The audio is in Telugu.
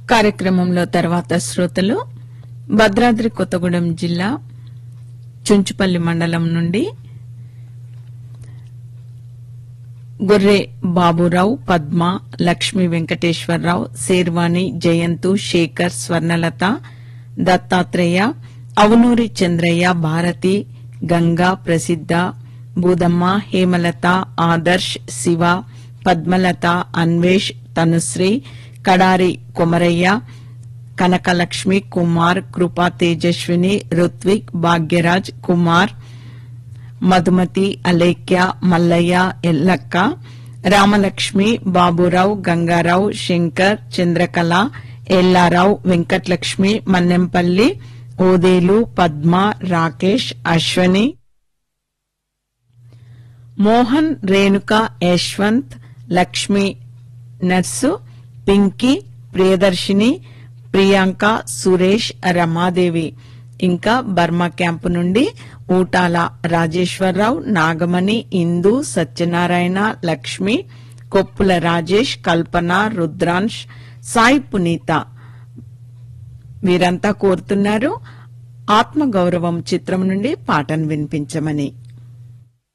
కార్యక్రమంలో తర్వాత శ్రోతలు భద్రాద్రి కొత్తగూడెం జిల్లా చుంచుపల్లి మండలం నుండి గొర్రె బాబురావు పద్మ లక్ష్మీ వెంకటేశ్వరరావు శేర్వాణి జయంతు శేఖర్ స్వర్ణలత దత్తాత్రేయ అవునూరి చంద్రయ్య భారతి గంగా ప్రసిద్ధ బూదమ్మ హేమలత ఆదర్శ్ శివ పద్మలత అన్వేష్ తనుశ్రీ కడారి కొమరయ్య కనకలక్ష్మి కుమార్ కృపా తేజస్విని రుత్విక్ భాగ్యరాజ్ కుమార్ మధుమతి అలేఖ్య మల్లయ్య ఎల్లక్క రామలక్ష్మి బాబురావు గంగారావు శంకర్ చంద్రకళ ఎల్లారావు వెంకటలక్ష్మి మన్నెంపల్లి ఓదేలు పద్మ రాకేష్ అశ్వని మోహన్ రేణుక యశ్వంత్ లక్ష్మి నర్సు పింకీ ప్రియదర్శిని ప్రియాంక సురేష్ రమాదేవి ఇంకా బర్మా క్యాంపు నుండి ఊటాల రాజేశ్వరరావు నాగమణి ఇందు సత్యనారాయణ లక్ష్మి కొప్పుల రాజేష్ కల్పన రుద్రాంశ్ సాయి పునీత వీరంతా కోరుతున్నారు ఆత్మగౌరవం చిత్రం నుండి పాటను వినిపించమని